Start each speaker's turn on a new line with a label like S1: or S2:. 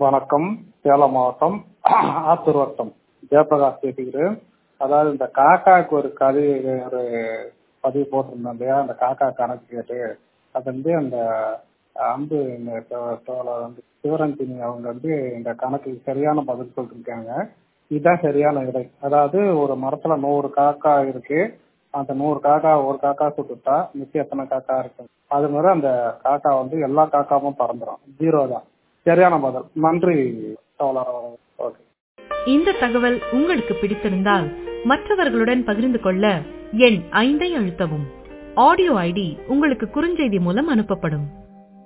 S1: வணக்கம் சேலம் மாவட்டம் ஆத்தூர் வட்டம் ஜெயபிரகாஷ் பேசுகிறேன் அதாவது இந்த காக்காவுக்கு ஒரு கதை ஒரு பதிவு போட்டிருந்தோம் இல்லையா அந்த காக்கா கணக்கு கேட்டு அது வந்து அந்த அன்பு இந்த தோ- தோழர் வந்து சிவரஞ்சினி அவங்க வந்து இந்த கணக்குக்கு சரியான பதில் சொல்லியிருக்காங்க இதுதான் சரியான விடை அதாவது ஒரு மரத்துல நூறு காக்கா இருக்கு அந்த நூறு காக்கா ஒரு காக்கா சுட்டுட்டா மிச்சம் எத்தனை காக்கா இருக்கு அது மாதிரி அந்த காக்கா வந்து எல்லா காக்காவும் பறந்துடும் ஜீரோ தான் சரியான பதில் நன்றி தோழர் ஓகே
S2: இந்த தகவல் உங்களுக்கு பிடித்திருந்தால் மற்றவர்களுடன் பகிர்ந்து கொள்ள எண் ஐந்தை அழுத்தவும் ஆடியோ ஐடி உங்களுக்கு குறுஞ்செய்தி மூலம் அனுப்பப்படும்